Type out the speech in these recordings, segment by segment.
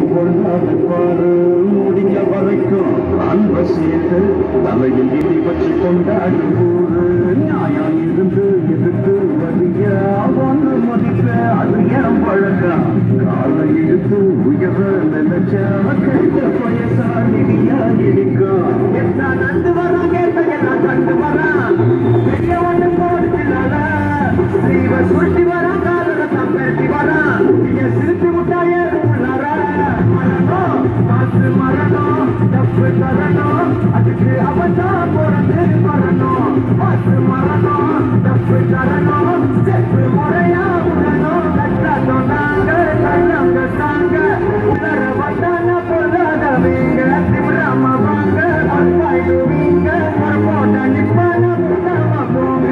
கொள்ளாது பாரு முடிஞ்ச வரைக்கும் அன்ப சேர்த்து தலையில் இடி வச்சு கொண்டாடும் ஊரு நியாயம் இருந்து எதிர்த்து வரிய ஒன்று மதிப்ப அது என் பழக்கம் காலை இழுத்து உயர நினைச்ச கைத பயசாலியா இருக்கும் எத்தனை நண்டு வரும் கேட்ட எல்லாம் கண்டு வரான் பெரிய ஒண்ணு போடுச்சுனால ஸ்ரீவ சுருட்டி வரான் காதல தம்பேட்டி வரான் நீங்க சிரிச்சு முட்டாயே உள்ளார மரணம் காசு மரணம் தப்பு தரணும் அதுக்கு அவதான் பிறந்து வரணும் காசு மரணம் தப்பு தரணும் செப்பு முறையா உடனும் கட்ட சொன்னாங்க கண்ணங்க தாங்க உலர வந்தான பொருளாதவீங்க திமிராம வாங்க அன்பாயிடுவீங்க ஒரு போட்ட நிப்பான முட்டாம போங்க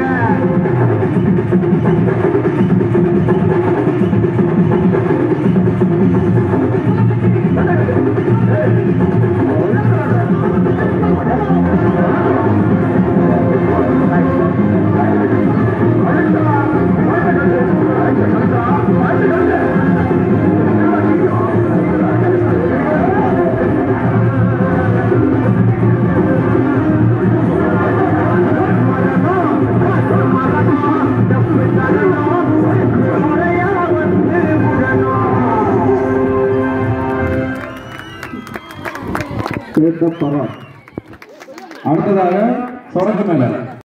அடுத்ததாக சொடக்கு மேல